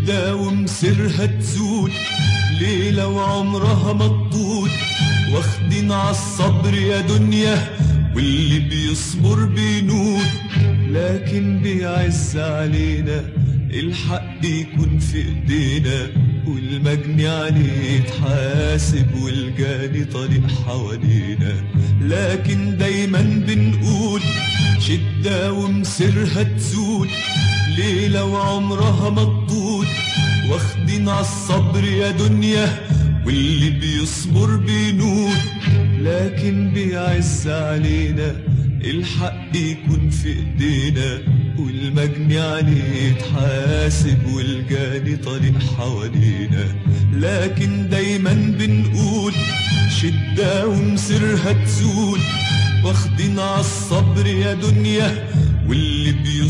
شدة ومسرها تزول ليلة وعمرها ما تطول واخدين عالصبر يا دنيا واللي بيصبر بينول لكن بيعز علينا الحق يكون في ايدينا والمجني عليه يتحاسب والجاني طريق حوالينا لكن دايما بنقول شدة ومسرها تزول ليلة وعمرها ما تطول واخدين عالصبر يا دنيا واللي بيصبر بينول لكن بيعز علينا الحق يكون في ايدينا والمجني عليه يتحاسب والجاني طريق حوالينا لكن دايما بنقول شدة ومسرها تزول واخدين عالصبر يا دنيا واللي بيصبر